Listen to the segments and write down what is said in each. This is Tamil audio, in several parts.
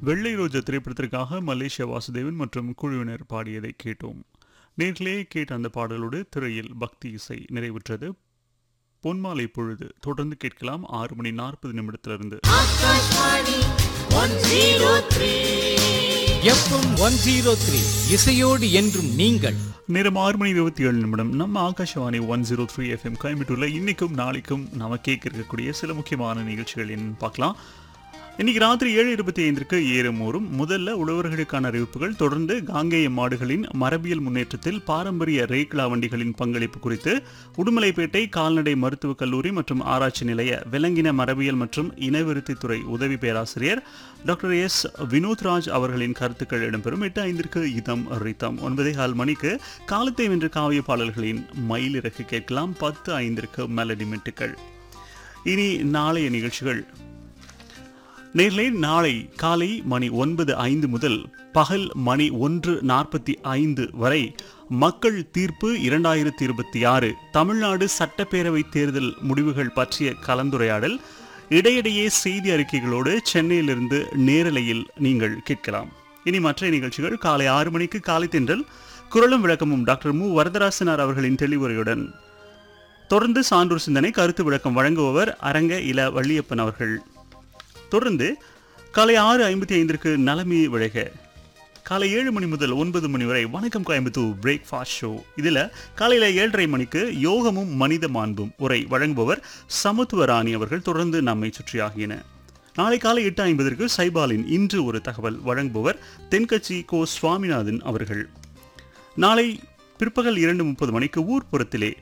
வெள்ளை ரோஜா திரைப்படத்திற்காக மலேசியா வாசுதேவன் மற்றும் குழுவினர் பாடியதை கேட்டோம் நேர்களே கேட்ட அந்த பாடலோடு திரையில் பக்தி இசை நிறைவுற்றது பொன்மாலை பொழுது தொடர்ந்து கேட்கலாம் ஆறு மணி நாற்பது நிமிடத்திலிருந்து Akashvani one zero three FM one zero three இசையோடு என்றும் நீங்கள் நேரம் ஆறு மணி இருபத்தி ஏழு நிமிடம் நம்ம Akashvani one zero three FM கோயம்புத்தூரில் இன்னைக்கும் நாளைக்கும் நம்ம கேட்க இருக்கக்கூடிய சில முக்கியமான நிகழ்ச்சிகள் என்னன்னு பார்க்கலாம் இன்னைக்கு ராத்திரி ஏழு இருபத்தி ஐந்திற்கு ஏறுமோறும் முதல்ல உழவர்களுக்கான அறிவிப்புகள் தொடர்ந்து காங்கேய மாடுகளின் மரபியல் முன்னேற்றத்தில் பாரம்பரிய ரேக்லா வண்டிகளின் பங்களிப்பு குறித்து உடுமலைப்பேட்டை கால்நடை மருத்துவக் கல்லூரி மற்றும் ஆராய்ச்சி நிலைய விலங்கின மரபியல் மற்றும் இனவிருத்தித்துறை உதவி பேராசிரியர் டாக்டர் எஸ் வினோத்ராஜ் அவர்களின் கருத்துக்கள் இடம்பெறும் எட்டு ஐந்திற்கு இதம் ரித்தம் ஒன்பதே கால் மணிக்கு காலத்தை வென்ற காவிய பாடல்களின் மயிலிறக்கு கேட்கலாம் பத்து ஐந்திற்கு மெலடி மெட்டுக்கள் இனி நாளைய நிகழ்ச்சிகள் நேர்லே நாளை காலை மணி ஒன்பது ஐந்து முதல் பகல் மணி ஒன்று நாற்பத்தி ஐந்து வரை மக்கள் தீர்ப்பு இரண்டாயிரத்தி இருபத்தி ஆறு தமிழ்நாடு சட்டப்பேரவை தேர்தல் முடிவுகள் பற்றிய கலந்துரையாடல் இடையிடையே செய்தி அறிக்கைகளோடு சென்னையிலிருந்து நேரலையில் நீங்கள் கேட்கலாம் இனி மற்ற நிகழ்ச்சிகள் காலை ஆறு மணிக்கு காலை தென்றல் குரலும் விளக்கமும் டாக்டர் மு வரதராசனார் அவர்களின் தெளிவுரையுடன் தொடர்ந்து சான்றோர் சிந்தனை கருத்து விளக்கம் வழங்குபவர் அரங்க இல வள்ளியப்பன் அவர்கள் தொடர்ந்து காலை ஆறு ஐம்பத்தி ஐந்திற்கு நலமே விழக காலை ஏழு மணி முதல் ஒன்பது மணி வரை வணக்கம் கோயம்புத்தூர் பிரேக்ஃபாஸ்ட் ஷோ இதில் காலையில் ஏழரை மணிக்கு யோகமும் மனித மாண்பும் உரை வழங்குபவர் சமத்துவ ராணி அவர்கள் தொடர்ந்து நம்மை சுற்றியாகின நாளை காலை எட்டு ஐம்பதற்கு சைபாலின் இன்று ஒரு தகவல் வழங்குபவர் தென்கட்சி கோ சுவாமிநாதன் அவர்கள் நாளை பிற்பகல் இரண்டு முப்பது மணிக்கு ஊர்ப்புறத்திலே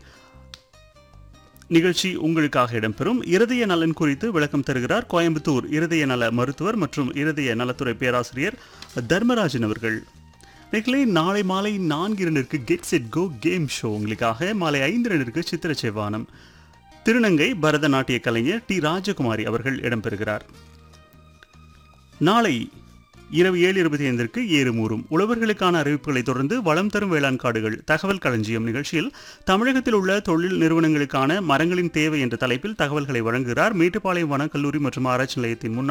நிகழ்ச்சி உங்களுக்காக இடம்பெறும் இருதய நலன் குறித்து விளக்கம் தருகிறார் கோயம்புத்தூர் இருதய நல மருத்துவர் மற்றும் இருதய நலத்துறை பேராசிரியர் தர்மராஜன் அவர்கள் நிகழே நாளை மாலை நான்கு இரண்டிற்கு get set go game show உங்களுக்காக மாலை ஐந்து இரண்டிற்கு சித்திர செவ்வானம் திருநங்கை பரதநாட்டிய கலைஞர் டி ராஜகுமாரி அவர்கள் இடம்பெறுகிறார் நாளை இரவு ஏழு இருபத்தி ஐந்திற்கு ஏறுமூறும் உழவர்களுக்கான அறிவிப்புகளை தொடர்ந்து வளம் தரும் வேளாண் காடுகள் தகவல் களஞ்சியம் நிகழ்ச்சியில் தமிழகத்தில் உள்ள தொழில் நிறுவனங்களுக்கான மரங்களின் தேவை என்ற தலைப்பில் தகவல்களை வழங்குகிறார் மேட்டுப்பாளையம் வனக்கல்லூரி மற்றும் ஆராய்ச்சி நிலையத்தின் முன்னாள்